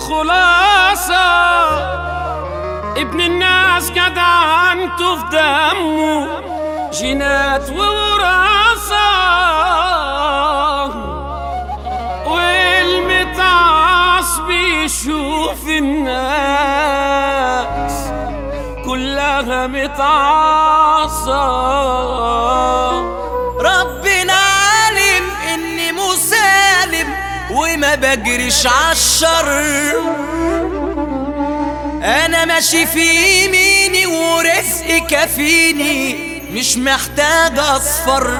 الخلاصة ابن الناس جدعنته في دمه جينات ووراثة والمتعص بيشوف الناس كلها متعصة ربنا عالم اني مسالم وما بجريش عالشر انا ماشي في يميني ورزقي كفيني مش محتاج اصفر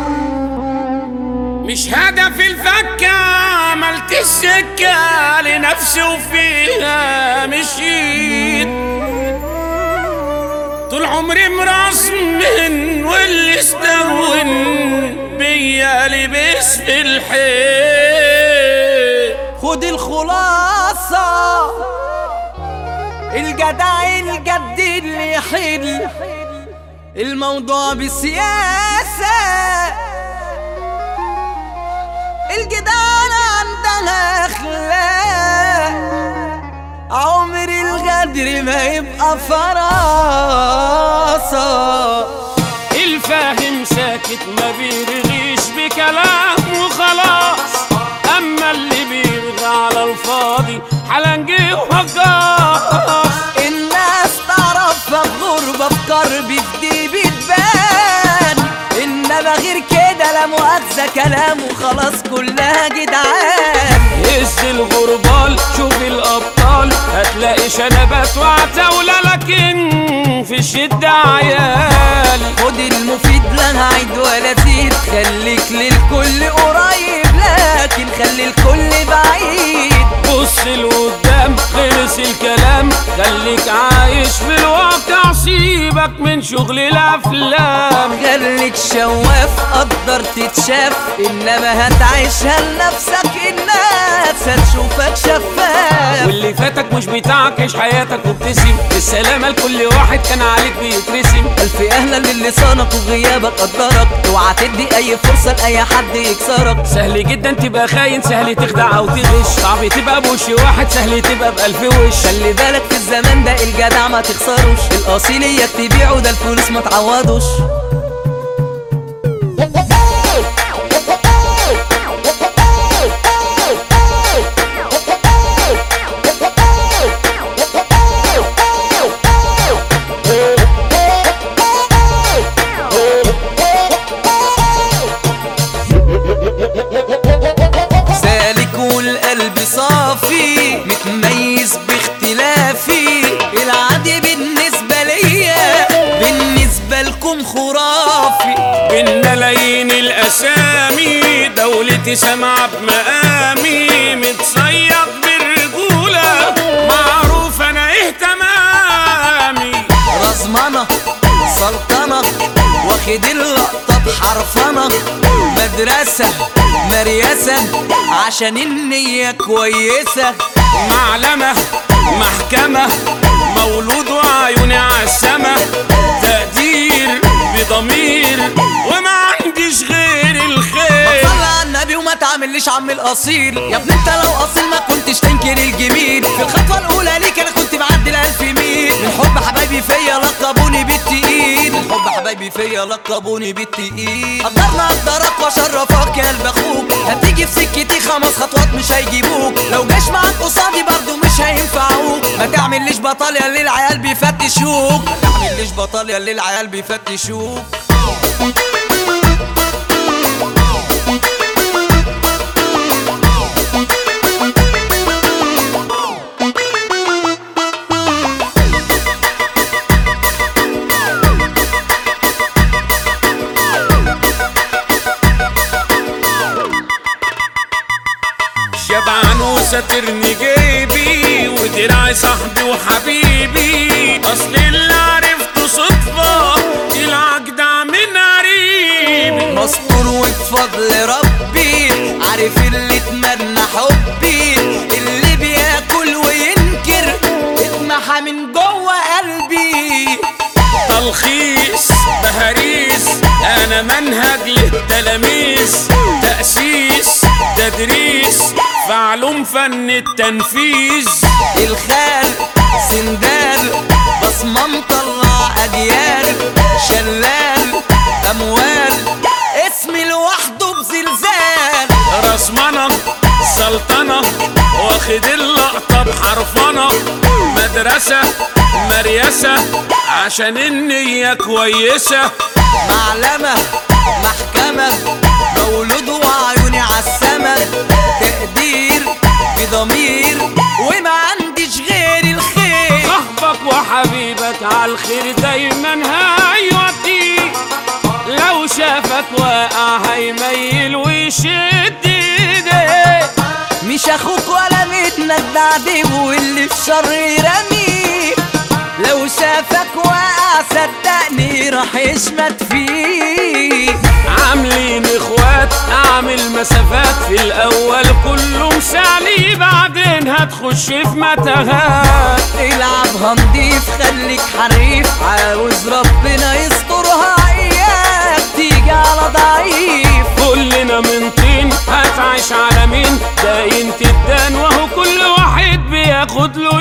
مش هدف الفكة عملت السكة لنفسي وفيها مشيت طول عمري مرسمن واللي استهون بيا لبس في الحيط خد الخلاصة الجدع الجد اللي يحل الموضوع بسياسة الجدعان عندها أخلاق عمر الغدر ما يبقى فراسة الفاهم ساكت ما بيرغيش بكلام وخلاص اما اللي بيرغى على الفاضي حلنجي وهجاص الناس تعرفها في غربة في كرب في دي بتبان إنما غير كده لا مؤاخذة كلام وخلاص كلها جدعان هز الغربال شوف الابطال هتلاقي شنبات وعتاولة لكن في الشدة عيال خد المفيد لا هعيد ولا زيد خليك للكل قريب لكن خلي الكل بعيد بص لقدام خلص الكلام خليك عايش في الواقع سيبك من شغل الافلام خليك شواف قدر تتشاف انما هتعيشها لنفسك الناس هتشوفك شفاف واللي فاتك مش بتاعك عيش حياتك وابتسم السلامة لكل واحد كان عليك بيترسم ألف أهلا للي صانك وغيابك قدرك اوعى تدي أي فرصة لأي حد يكسرك سهل جدا تبقى خاين سهل تخدع او تغش صعب تبقى بوش واحد سهل تبقى بألف وش خلي بالك في الزمان ده الجدع ما تخسروش الأصيل إياك تبيعه ده الفلوس ما تعوضوش سالك والقلب صافي متميز باختلافي العادي بالنسبة ليا بالنسبة لكم خرافي بين ملايين الاسامي دولتي سامعة بمقامي متصيد بالرجولة معروف انا ايه تمامي رزمنة سلطنة واخد اللقطة بحرفنة مدرسة مريسة عشان النية كويسة معلمة محكمة مولود وعيوني عالسما تقدير بضمير وما عنديش غير الخير صلى على النبي وما تعمليش عم الاصيل يا ابني انت لو اصيل ما كنتش تنكر الجميل في الخطوه الاولى ليك انا كنت معدي الالف ميل من حب حبايبي فيا لقبوني بالتقيل من حب حبايبي فيا لقبوني بالتقيل قدرنا اقدرك واشرفك يا قلب اخوك هتيجي في سكتي خمس خطوات مش هيجيبوك لو جاش معاك قصادي برضو مش هينفعوك ما تعمليش بطال يا اللي العيال بيفتشوك ما تعمليش بطال يا اللي العيال بيفتشوك شبعان وساترني جيبي ودراعي صاحبي وحبيبي اصل اللي عرفته صدفة العجدع من قريبي مستور وبفضل ربي عارف اللي اتمنى حبي اللي بياكل وينكر اتمحى من جوه قلبي تلخيص بهاريس انا منهج للتلاميذ تأسيس تدريس في علوم فن التنفيذ الخال سندال بصمة مطلع أجيال شلال أموال اسمي لوحده بزلزال رسمنة سلطنة واخد اللقطة بحرفنة مدرسة مريسة عشان النية كويسة معلمة محكمة مولود وعيوني عالسما تقدير بضمير وما عنديش غير الخير صاحبك وحبيبك عالخير دايما هيوديك لو شافك واقع هيميل ويشد ايديك مش اخوك ولا منك ده عديب واللي في شر يرميه لو شافك واقع صدقني راح يشمت فيك عاملين اخوات اعمل مسافات في الاول كله مسالي بعدين هتخش في متاهات العبها نضيف خليك حريف عاوز ربنا يسترها اياك تيجي على ضعيف كلنا من طين هتعيش على مين داين تدان وهو كل واحد بياخد له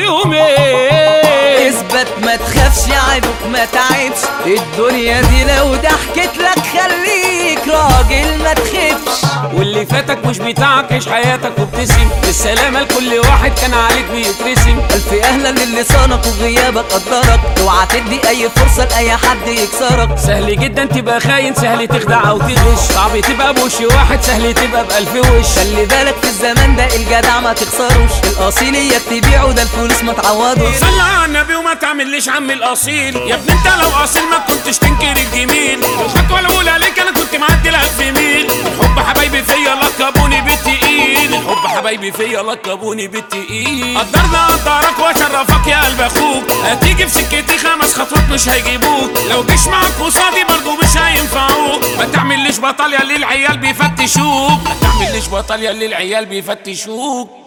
يومين اثبت ما تخافش عيبك ما تعبش الدنيا دي لو ضحكت لك خليك راجل ما تخافش واللي فاتك مش بتاعك عيش حياتك وابتسم بالسلامة لكل واحد كان عليك بيترسم ألف أهلا للي صانك وغيابك قدرك اوعى تدي أي فرصة لأي حد يكسرك سهل جدا تبقى خاين سهل تخدع او تغش صعب تبقى بوش واحد سهل تبقى بألف وش خلي بالك في الزمان ده الجدع ما تخسروش الأصيل اياك تبيعه ده الفلوس ما تعوضوش صلى على النبي وما تعمليش عم الاصيل يا ابني انت لو اصيل ما كنتش تنكر الجميل الخطوه الاولى ليك انا كنت معدي الف ميل الحب حبايبي فيا لقبوني بالتقيل الحب حبايبي فيا لقبوني بالتقيل قدرنا قدرك واشرفك يا قلب اخوك هتيجي في سكتي خمس خطوات مش هيجيبوك لو جيش معاك قصادي برضو مش هينفعوك ما تعمليش بطل يا اللي العيال بيفتشوك ما تعمليش بطل يا اللي العيال بيفتشوك